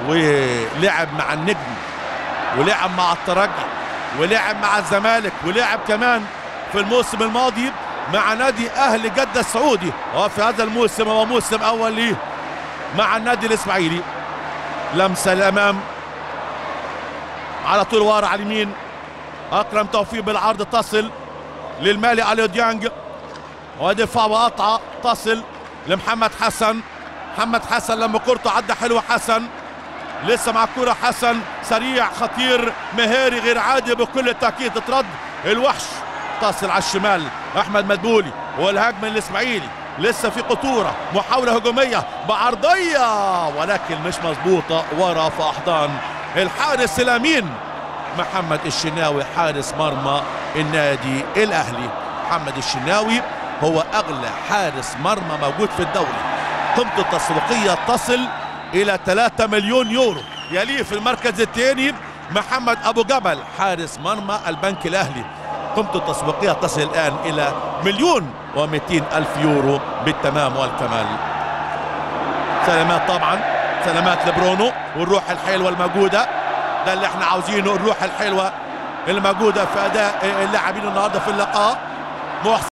ولعب مع النجم ولعب مع الترجي ولعب مع الزمالك ولعب كمان في الموسم الماضي مع نادي اهل جده السعودي وفي هذا الموسم هو موسم اول ليه مع النادي الاسماعيلي لمسه الامام على طول ورا على اليمين اكرم توفيق بالعرض تصل للمالي اليو ديانج ودفاع وقطعه تصل لمحمد حسن محمد حسن لما كورته عدى حلوه حسن لسه مع الكرة حسن سريع خطير مهاري غير عادي بكل تأكيد ترد الوحش تصل على الشمال أحمد مدبولي والهجم الإسماعيلي لسه في خطورة محاولة هجومية بعرضية ولكن مش مظبوطة ورا في أحضان الحارس الأمين محمد الشناوي حارس مرمى النادي الأهلي محمد الشناوي هو أغلى حارس مرمى موجود في الدوري قيمته التسويقية تصل الى 3 مليون يورو يليه في المركز الثاني محمد ابو جبل حارس مرمى البنك الاهلي قيمته التسويقيه تصل الان الى مليون و200 الف يورو بالتمام والكمال سلامات طبعا سلامات لبرونو والروح الحلوه الموجوده ده اللي احنا عاوزينه الروح الحلوه الموجوده في اداء اللاعبين النهارده في اللقاء محسن